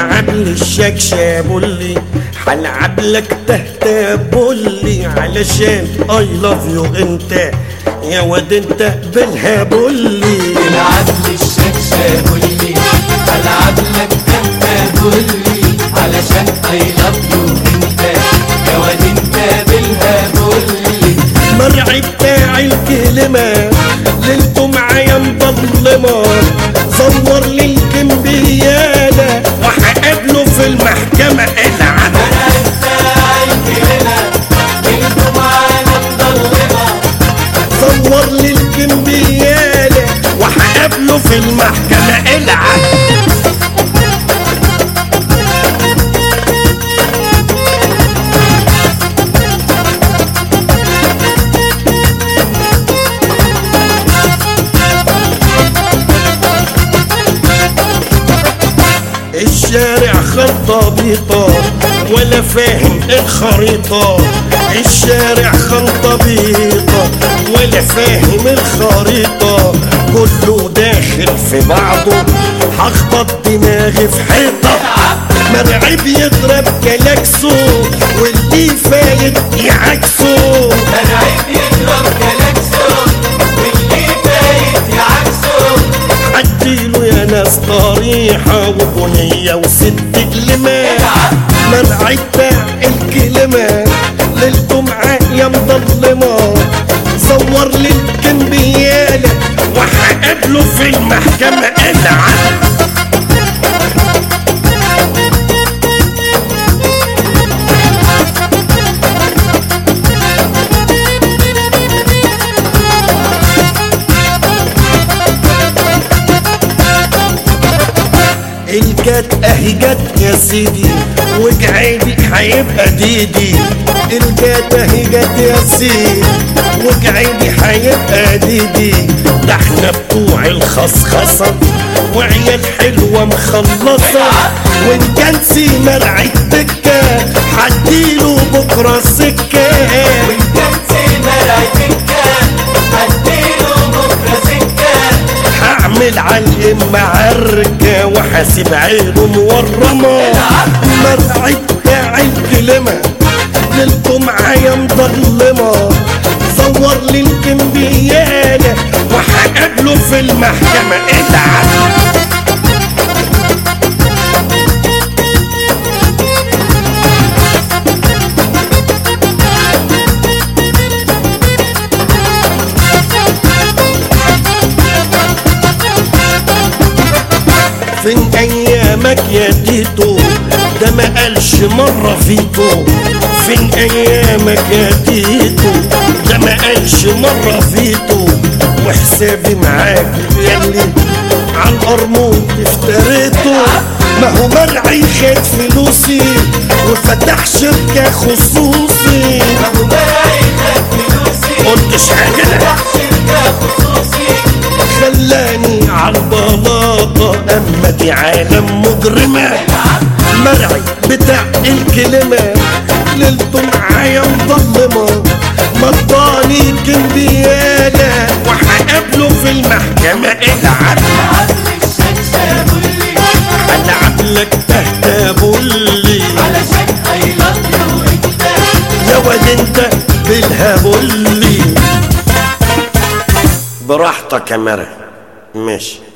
هلعب لي الشكشة بولي هلعب لك تهتا بولي علشان اي لاف يو انت يا واد انت بالها بولي العب لي الشكشة قولي العب لك انت قولي علشان اي لاف يو انت يا واد انت بالها قولي مرعي بتاع الكلمة ليلته معايا مظلمة زور لي الكمبيالة وهقابله في المحكمة العب زور لي الكمبيالة وهقابله في المحكمة العب الشارع خلطة بيطة ولا فاهم الخريطة الشارع خلطة بيطة ولا فاهم الخريطة كله داخل في بعضه هخبط دماغي في حيطة مرعي بيضرب كلاكسو واللي فايت يعكسه العيب يضرب كلاكسو واللي فايت يعكسه عديله يا ناس طريحة وبنية وست كلمات مرعي بتاع الكلمة ليلته معايا مظلمة صور لي الكمبيالة وهقابله في المحكمة العب الجت اهي جت يا سيدي وجعيدي هيبقى ديدي الجت اهي جت يا سيدي وجعيدي هيبقى ديدي ده احنا بتوع الخصخصة وعيال حلوة مخلصة وان كان سي مرعي الدكة هديله بكرة سكة كان سيما رايتكا هديله بكرة سكة هعمل علم معركة وحاسب عينه مورمة مرعي بتاع الكلمة ليلته معايا مظلمة صور لي الكمبيالة وهقابله في المحكمة العب فين ايامك يا تيتو ده ما قالش مرة فيتو فين ايامك يا تيتو ده ما قالش مرة فيتو وحسابي معاك ياللي على القرموط افتريته ما هو مرعي خد فلوسي وفتح شركة خصوصي ابو مرعي خد فلوسي قلتش حاجة أنا. شركة خصوصي خلاني عالبلاطة اما دي عالم مجرمة مرعي بتاع الكلمة ليلته معايا مظلمة مضاني كمبيالة وهقابله في المحكمة العب عدل الشكشة قولي هلعب لك تهتا بولي علشان اي لاف يو انت يا واد انت بالها بولي براحتك يا مرعي ماشي